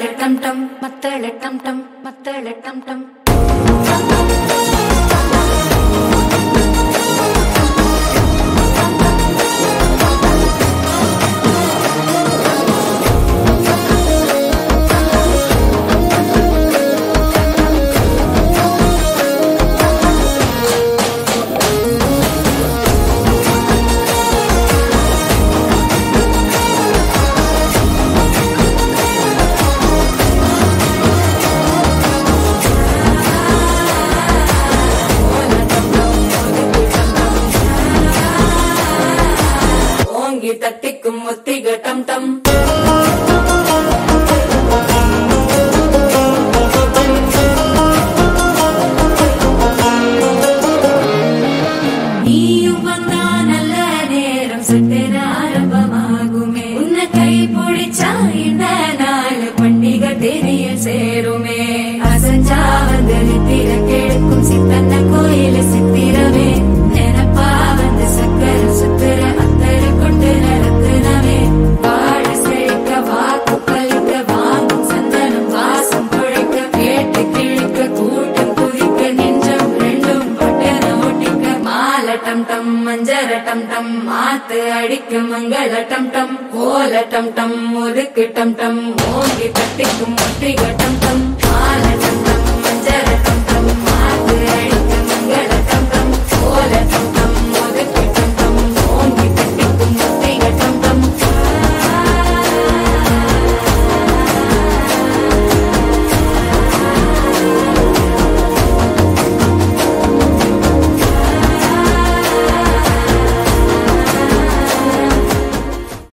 மத்தள டம் டம் மத்தள டம் டம் மத்தள டம் டம் ஓங்கி தட்டிக்கும் ஒத்திக டம் டம் நீயும் வந்தா நல்ல நேரம் சட்டென ஆரம்பமாகுமே உன்னை கை பிடிச்சா இந்த நாள் பண்டிகை தெரிய சேருமே அசஞ்சா வந்து நித்திர கெடுக்கும் சித்தன்ன கோயில சித்திரமே நினப்பா வந்து சக்கர சுத்துற அத்தர கொண்டு நடத்துனவே வாழ செழிக்க வாக்கு பலிக்க வாங்கும் சந்தனம் வாசம் குழைக்க கேட்டு கிழிக்க கூட்டம் குதிக்க நெஞ்சம் ரெண்டும் பட்டன ஒட்டிக்க மால டம் டம் மஞ்சர டம் டம் மாத்து அடிக்க மங்கள டம் டம் கோல டம் டம் ஒதுக்கு டம் டம் ஓங்கி தட்டிக்கும் ஒட்டிக டம்